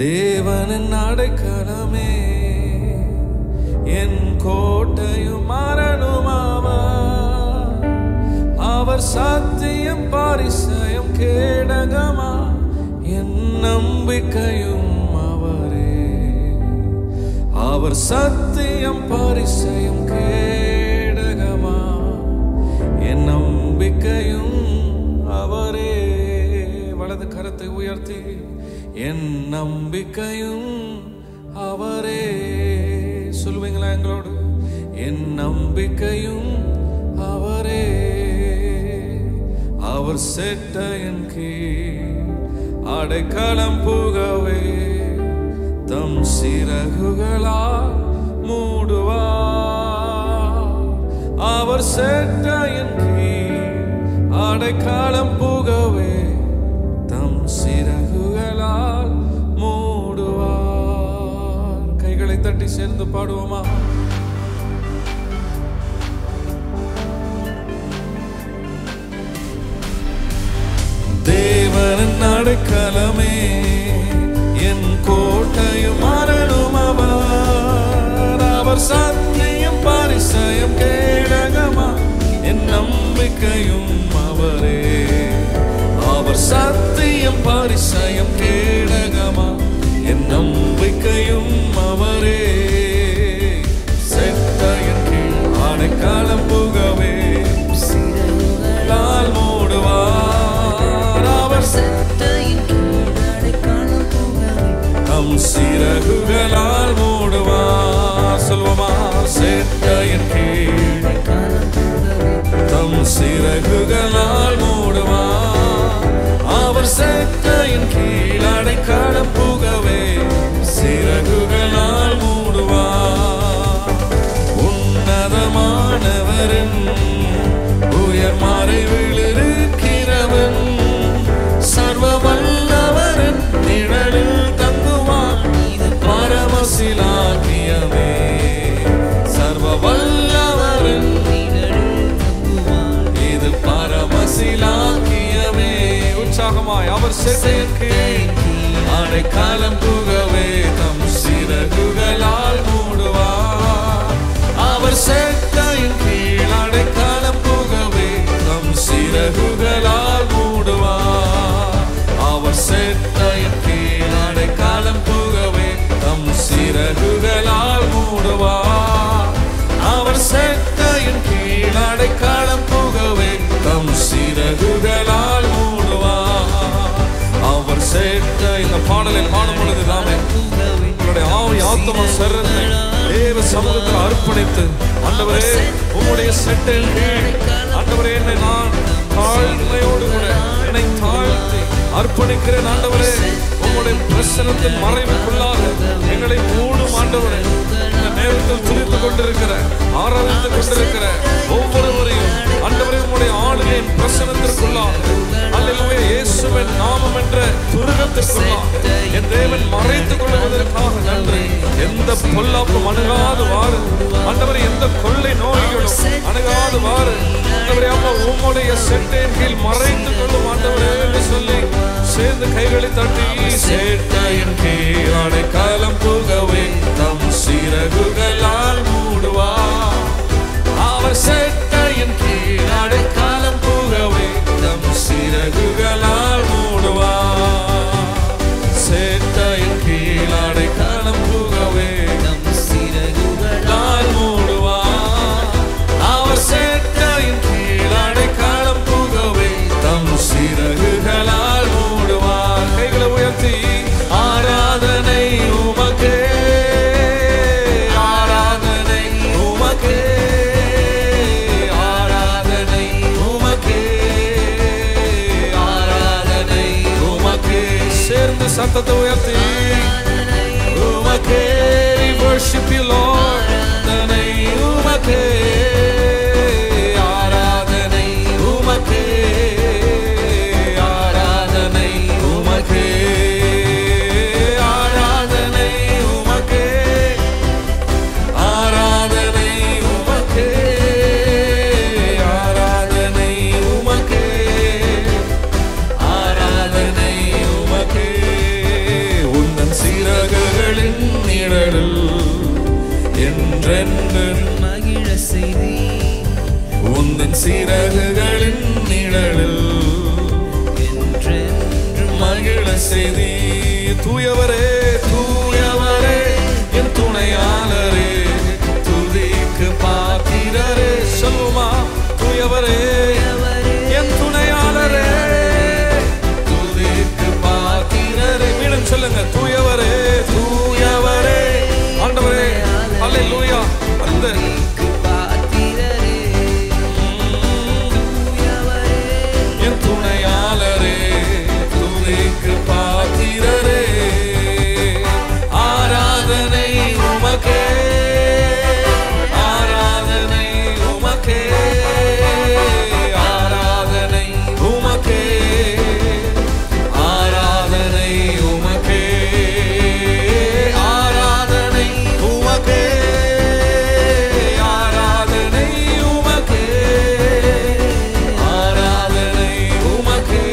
தேவனின் அடைக்கலமே என் கோட்டையும் மரணுமாவா அவர் சத்தியம் பரிசயம் கேடகமா என் நம்பிக்கையும் அவரே அவர் சத்தியம் பரிசயம் கேடகமா என் நம்பிக்கையும் அவரே வலது கரத்தை உயர்த்தி என் நம்பிக்கையும் அவரே சொல்லுவீங்களா எங்களோடு என் நம்பிக்கையும் அவரே அவர் செட்ட என் கீழ் அடைக்கலம் புகவே தம் சிறகுகளால் மூடுவார் அவர் செட்ட என் கீழ் அடைக்கலம் புகவே தம் சிறகுகளால் மூடுவார் கைகளை தட்டி சேர்ந்து பாடுவோமா தேவனின் அடைக்கலமே என் கோட்டையும் மரணும் அவர் அவர் சத்தியம் பரிசயம் கேடகமா என் நம்பிக்கையும் அவரே அவர் சத்தியம் பரிசயம் கேடகமா என் நம்பிக்கையும் அவரே செட்டையின் கீழ் அடைக்காலம் புகவே லால் மூடுவார் அவர் தம் சிறகுகளால் மூடுவார் சொல்வமா செட்டையின் கீழ் தம் சிறகுகளால் மூடுவார் அவர் செட்டையின் கீழ் அடைக்காலம் புகவே சிறகுகளால் மூடுவார் உன்னதமானவரின் உயர் மறைவில் இருக்கிறவன் சர்வ வல்லவரின் நிழலில் தங்குவான் இது பரமசிலாக்கியமே சர்வ வல்லவரின் இது பரமசிலாக்கியமே உற்சாகமாய் அவர் செட்டைக்கு அடைக்காலம் புகவே தம் சிறகுகளால் மூடுவார் அவர் செட்டையின் கீழ் அடைக்காலம் புகவே தம் சிறகுகளால் மூடுவார் அவர் செட்டையின் கீழ் அடைக்காலம் புகவே தம் சிறகுகளால் மூடுவார் அவர் செட்டையின் கீழ் அடைக்காலம் புகவே தம் சிறகுகளால் மூடுவார் அவர் செட்ட இந்த பாடலில் பாடும் பொழுது தாமே உங்களுடைய ஆவி ஆத்மா சரத்தை தேவ சமூகத்தில் அர்ப்பணித்து ஆண்டவரே உம்முடைய செட்டில் கீழ் ஆண்டவரே என்னை நான் தாழ்மையோடு கூட என்னை தாழ்த்தி அர்ப்பணிக்கிறேன் ஆண்டவரே உம்முடைய பிரசனத்தின் மறைவுக்குள்ளாக எங்களை மூடும் ஆண்டவரே இந்த நேரத்தில் துணித்துக் கொண்டிருக்கிற ஆராதித்துக் கொண்டிருக்கிற ஒவ்வொருவரையும் ஆண்டவரே உம்முடைய ஆளுகையின் பிரசனத்திற்குள்ளாக அல்லேலூயா இயேசுவின் நாமம் என்ற துருகத்திற்குள்ளாக என் தேவன் மறைத்துக் கொள்வதற்காக நன்றி எந்த பொல்லாப்பும் அணுகாது வாரு ஆண்டவரே எந்த கொள்ளை நோய்களும் அணுகாது வாரு ஆண்டவரே அப்பா உம்முடைய செட்டின் கீழ் மறைத்துக் கொள்ளும் ஆண்டவரே என்று சொல்லி சேர்ந்து கைகளை தட்டி சேட்டையின் கீழ் அடைக்காலம் புகவே தம் சிறகுகளால் மூடுவார் அவர் செட்டையின் கீழ் அடைக்காலம் புகவே தம் சிறகுகளால் மூடுவார் சேட்டையின் கீழ் அடைக்காலம் புகவே நாள் மூடுவார் அவர் சேட்டையின் கீழ் அடைக்காலம் புகவே தம் சிறகுகளால் மூடுவார் கைகளை உயர்த்தி ஆராதனை உமக்கே ஆராதனை உமக்கே ஆராதனை உமக்கே ஆராதனை உமக்கே சேர்ந்து சத்தத்தை உயர்த்தி உமக்கே worship you Lord ஆராதனை உமக்கே ஆராதனை உமக்கே ஆராதனை உமக்கே ஆராதனை உமக்கே ஆராதனை உமக்கே ஆராதனை உமக்கே ஆராதனை உமக்கே சிறகுகளின் நிழலில் என்றென்றும் மகிழ செய்தி தூயவரே தூயவரே என் துணையாளரே துதிக்கு பாத்திரரே சொல்லுமா தூயவரே என் துணையாளரே துதிக்கு பாத்திரரே மீண்டும் சொல்லுங்க தூயவரே தூயவரே ஆண்டவரே அல்லேலூயா அந்த பாத்திரரே தூயவரே என் துணையாளரே துதிக்கு பாத்திரரே ஆராதனை உமக்கே ஆராதனை உமக்கே ஆராதனை உமக்கே ஆராதனை உமக்கே ஆராதனை உமக்கே ஆராதனை உமக்கே ஆராதனை உமக்கே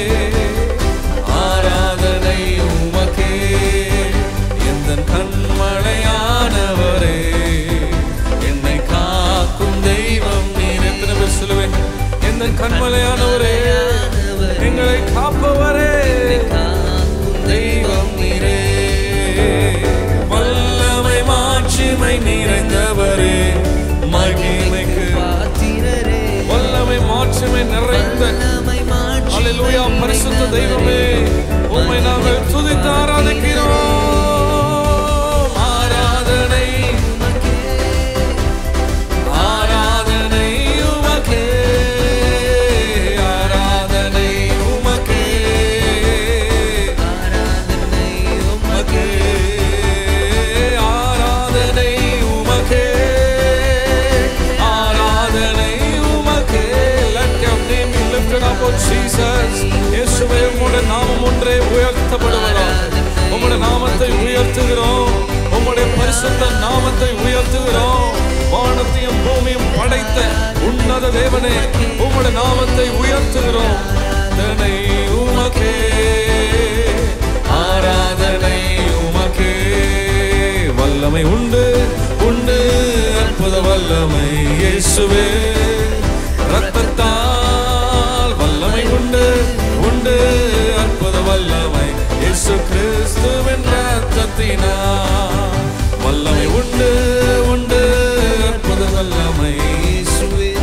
ஆராதனை உமக்கே எந்தன் கண்மழையானவரே என்னை காக்கும் தெய்வம் நீர் எத்தனை பேர் சொல்லுவேன் எந்தன் கண்மலையானவரே எங்களை காப்பவரே தெய்வம் நீரே வல்லமை மாட்சிமை நிறைந்தவரே மகிமைக்கு பாத்திரரே வல்லமை மாட்சிமை நிறைந்த வல்லமை மாட்சி அல்லேலூயா பரிசுத்த தெய்வமே உம்மை நாங்கள் துதித்து ஆராதிக்கிறோம் ஆராதனை ஆராதனை உமக்கே ஆராதனை உமக்கே ஆராதனை உமக்கே ஆராதனை உமக்கே ஆராதனை உமக்கே let your name be lifted up oh Jesus இயேசுவே உம்முடைய நாமம் ஒன்றே உயர்த்தப்படுவதாக உம்முடைய நாமத்தை உயர்த்துகிறோம் உம்முடைய பரிசுத்த நாமத்தை உயர்த்துகிறோம் வானத்தையும் பூமியும் படைத்த உன்னத தேவனே உம்முடைய நாமத்தை உயர்த்துகிறோம் தனை உமக்கே ஆராதனை உமக்கே வல்லமை உண்டு உண்டு அற்புத வல்லமை இயேசுவே ரத்தத்தால் வல்லமை உண்டு உண்டு அற்புத வல்லமை இயேசு கிறிஸ்துவின் ரத்தத்தினால் வல்லமை உண்டு உண்டு அற்புத வல்லமை இயேசுவின்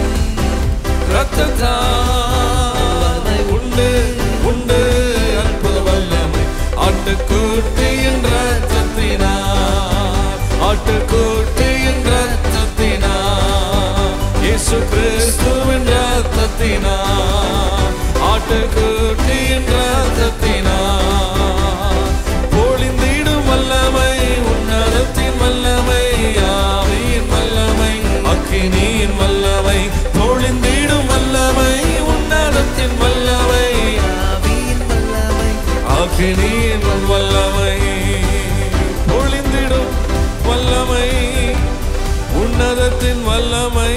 ரத்தத்தால் உண்டு உண்டு அற்புத வல்லமை ஆட்டுக்குட்டியின் ரத்தத்தினால் ஆட்டுக்குட்டியின் ரத்தத்தினால் இயேசு கிறிஸ்துவின் ரத்தத்தினால் ஆட்டுக்குட்டியின் ரத்தத்தினால் பொழிந்திடும் வல்லமை உன்னதத்தின் வல்லமை ஆவியின் வல்லமை அக்கினியின் வல்லமை பொழிந்திடும் வல்லமை உன்னதத்தின் வல்லமை ஆவியின் வல்லமை அக்கினியின் வல்லமை பொழிந்திடும் வல்லமை உன்னதத்தின் வல்லமை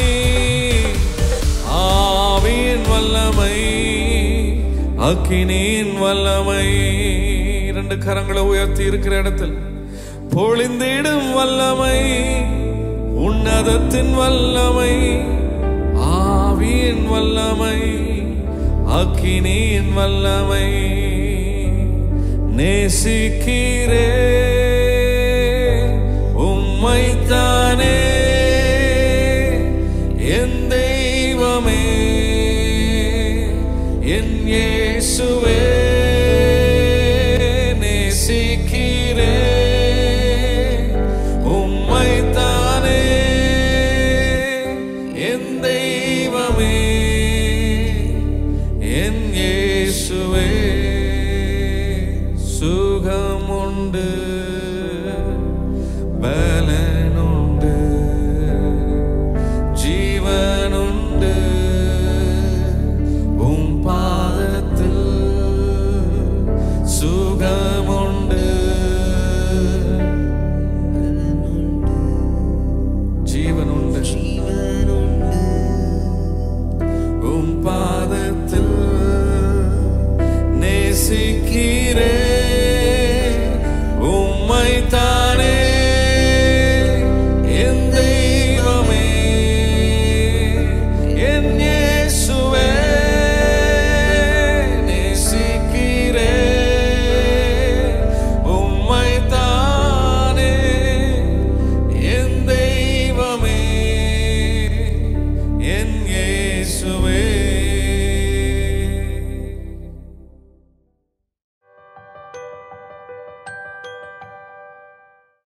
ஆவியின் வல்லமை அக்கினியின் வல்லமை இரண்டு கரங்களை உயர்த்தி இருக்கிற இடத்தில் பொழிந்திடும் வல்லமை உன்னதத்தின் வல்லமை ஆவியின் வல்லமை அக்கினியின் வல்லமை நேசிக்கிறே உம்மைத்தானே என் தெய்வமே என் இயேசுவே நேசிக்கிறே உம்மைத்தானே என் தெய்வமே என் இயேசுவே சுகமுண்டு பலனுண்டு ஜீவனுண்டு உம் பாதத்தில் சுகமுண்டு ஜீவனுண்டு ஜீவனுண்டு உம் பாதத்தில் நேசிக்கிறே